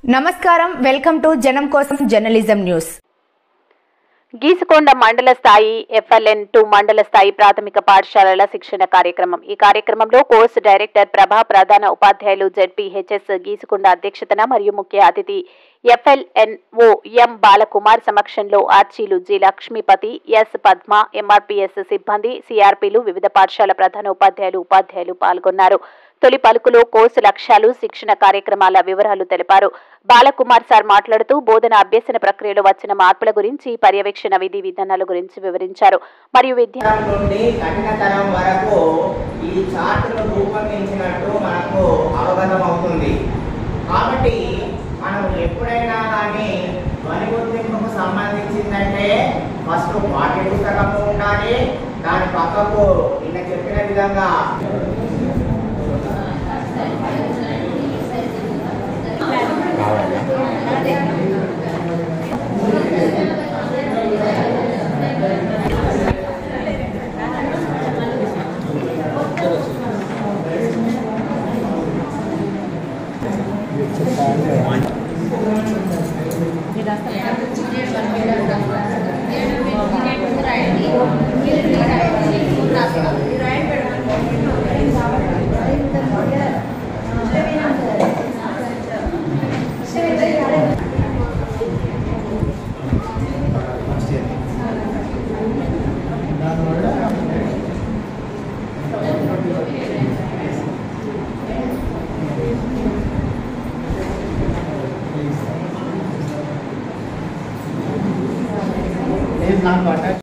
నమస్కారం welcome to జనం కోసం జర్నలిజం న్యూస్ గీసుకొండ మండల స్థాయి ఎఫ్ఎల్ఎన్ టూ మండల స్థాయి ప్రాథమిక పాఠశాలల శిక్షణ కార్యక్రమం ఈ కార్యక్రమంలో కోర్సు డైరెక్టర్ ప్రభా ప్రధాన ఉపాధ్యాయులు జెడ్పీ హెచ్ఎస్ గీసుకొండ అధ్యక్షతన మరియు ముఖ్య అతిథి ఎఫ్ఎల్ఎన్ఓ ఎం బాలకుమార్ సమక్షంలో ఆర్చీలు G Lakshmipathi S Padma MRPS సిబ్బంది సిఆర్పీలు వివిధ పాఠశాల ప్రధాన ఉపాధ్యాయులు ఉపాధ్యాయులు పాల్గొన్నారు తొలి పలుకులో కోర్సు లక్ష్యాలు శిక్షణ కార్యక్రమాల వివరాలు తెలిపారు బాలకుమార్ సార్ మాట్లాడుతూ బోధన అభ్యసన ప్రక్రియలో వచ్చిన మార్పుల గురించి పర్యవేక్షణ విధి విధానాల గురించి వివరించారు మరియు విద్య తరం నుండి కఠినతరం వరకు ఈ చార్టును రూపొందించినట్టు మనకు అవగతం అవుతుంది కాబట్టి మనం ఎప్పుడైనా కానీ ధ్వని గుర్తింపుకు సంబంధించిందంటే ఫస్ట్ పాఠ్య పుస్తకము ఉండాలి దాని పక్కకు నిన్న చెప్పిన విధంగా